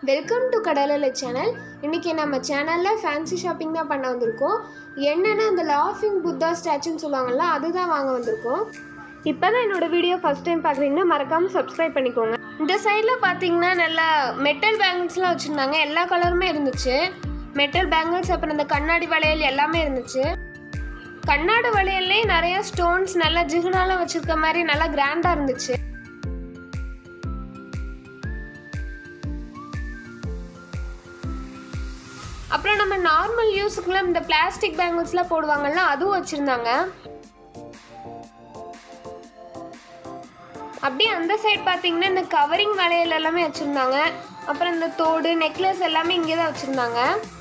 welcome to கடலலை channel இன்றைக்கி நம்ம சேனலில் ஃபேன்சி ஷாப்பிங் தான் பண்ண வந்திருக்கோம் என்னென்னா அந்த லாஃபிங் புத்தா ஸ்டாச்சுன்னு சொல்லுவாங்கள்ல அதுதான் வாங்க வந்திருக்கோம் இப்போ தான் என்னோட வீடியோ ஃபஸ்ட் டைம் பார்க்குறீங்கன்னா மறக்காமல் சப்ஸ்கிரைப் பண்ணிக்கோங்க இந்த சைடில் பார்த்தீங்கன்னா நல்லா மெட்டல் பேங்கிள்ஸ்லாம் வச்சுருந்தாங்க எல்லா கலருமே இருந்துச்சு மெட்டல் பேங்கிள்ஸ் அப்புறம் இந்த கண்ணாடி வளையல் எல்லாமே இருந்துச்சு கண்ணாடி வளையல்லே நிறைய ஸ்டோன்ஸ் நல்லா ஜிகுனாலாம் வச்சுருக்க மாதிரி நல்லா கிராண்டாக இருந்துச்சு அப்புறம் நம்ம நார்மல் யூஸுக்குலாம் இந்த பிளாஸ்டிக் பேங்கிள்ஸ்லாம் போடுவாங்கல்ல அதுவும் வச்சுருந்தாங்க அப்படியே அந்த சைடு பார்த்தீங்கன்னா இந்த கவரிங் வளையல் எல்லாமே வச்சுருந்தாங்க அப்புறம் இந்த தோடு நெக்லஸ் எல்லாமே இங்கே தான் வச்சுருந்தாங்க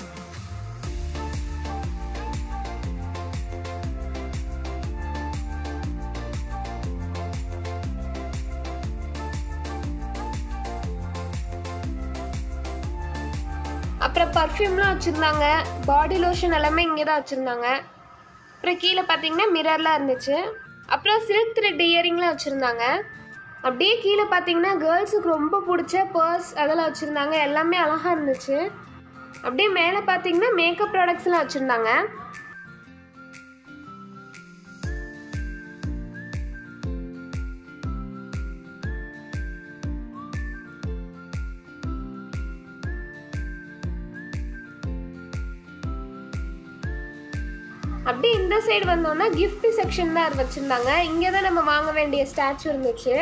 அப்புறம் பர்ஃப்யூம்லாம் வச்சுருந்தாங்க பாடி லோஷன் எல்லாமே இங்கே தான் வச்சுருந்தாங்க அப்புறம் கீழே பார்த்தீங்கன்னா மிரர்லாம் இருந்துச்சு அப்புறம் சில்க் த்ரெட் இயரிங்லாம் வச்சுருந்தாங்க அப்படியே கீழே பார்த்தீங்கன்னா கேர்ள்ஸுக்கு ரொம்ப பிடிச்ச பர்ஸ் அதெல்லாம் வச்சுருந்தாங்க எல்லாமே அழகாக இருந்துச்சு அப்படியே மேலே பார்த்தீங்கன்னா மேக்கப் ப்ராடக்ட்ஸ்லாம் வச்சுருந்தாங்க அப்படியே இந்த சைடு வந்தோம்னா gift செக்ஷன் தான் வச்சுருந்தாங்க இங்கே தான் நம்ம வாங்க வேண்டிய ஸ்டாச்சு இருந்துச்சு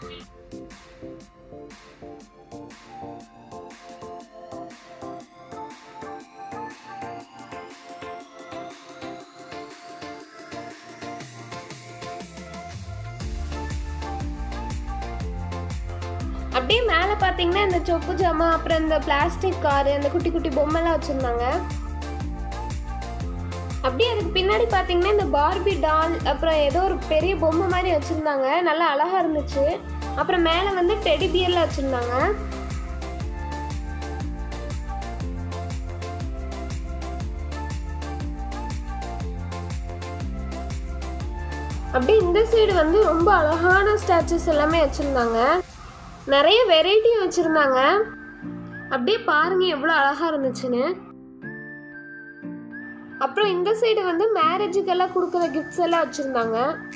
அப்படியே மேலே பார்த்தீங்கன்னா இந்த சொப்பு ஜாமா அப்புறம் இந்த பிளாஸ்டிக் காரு அந்த குட்டி குட்டி பொம்மைலாம் வச்சுருந்தாங்க அப்படியே அதுக்கு பின்னாடி பார்த்தீங்கன்னா இந்த பார்பி டால் அப்புறம் ஏதோ ஒரு பெரிய பொம்மை மாதிரி வச்சுருந்தாங்க நல்லா அழகாக இருந்துச்சு அப்புறம் மேலே வந்து டெடி பியர்லாம் வச்சுருந்தாங்க அப்படியே இந்த சைடு வந்து ரொம்ப அழகான ஸ்டாச்சுஸ் எல்லாமே வச்சுருந்தாங்க நிறைய வெரைட்டியும் வச்சுருந்தாங்க அப்படியே பாருங்க எவ்வளோ அழகாக இருந்துச்சுன்னு அப்புறம் இந்த சைடு வந்து மேரேஜுக்கெல்லாம் கொடுக்குற கிஃப்ட்ஸ் எல்லாம் வச்சுருந்தாங்க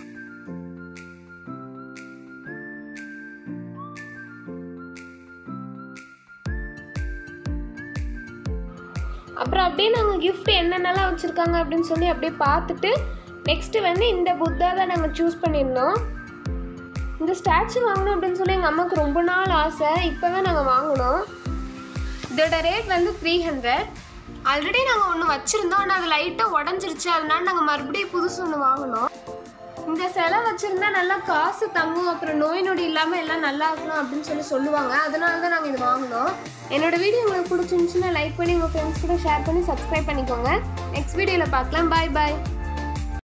அப்புறம் அப்படியே நாங்கள் gift என்னென்னலாம் வச்சுருக்காங்க அப்படின்னு சொல்லி அப்படியே பார்த்துட்டு நெக்ஸ்ட்டு வந்து இந்த புத்தா தான் நாங்கள் சூஸ் பண்ணியிருந்தோம் இந்த ஸ்டாச்சு வாங்கணும் அப்படின்னு சொல்லி எங்கள் அம்மாவுக்கு ரொம்ப நாள் ஆசை இப்போ தான் நாங்கள் வாங்கினோம் இதோட ரேட் வந்து த்ரீ ஹண்ட்ரட் ஆல்ரெடி நாங்கள் ஒன்று வச்சுருந்தோம் ஆனால் அது லைட்டாக உடஞ்சிருச்சு அதனால நாங்கள் மறுபடியும் புதுசு ஒன்று வாங்கினோம் இந்த சிலை வச்சுருந்தா நல்லா காசு தங்கும் அப்புறம் நோய் நொடி இல்லாமல் எல்லாம் நல்லா இருக்கணும் அப்படின்னு சொல்லி சொல்லுவாங்க அதனால தான் நாங்கள் இது வாங்கினோம் என்னோட வீடியோ உங்களுக்கு பிடிச்சிருந்துச்சுன்னா லைக் பண்ணி உங்கள் ஃப்ரெண்ட்ஸ் கூட ஷேர் பண்ணி சப்ஸ்கிரைப் பண்ணிக்கோங்க நெக்ஸ்ட் வீடியோவில் பார்க்கலாம் பாய் பாய்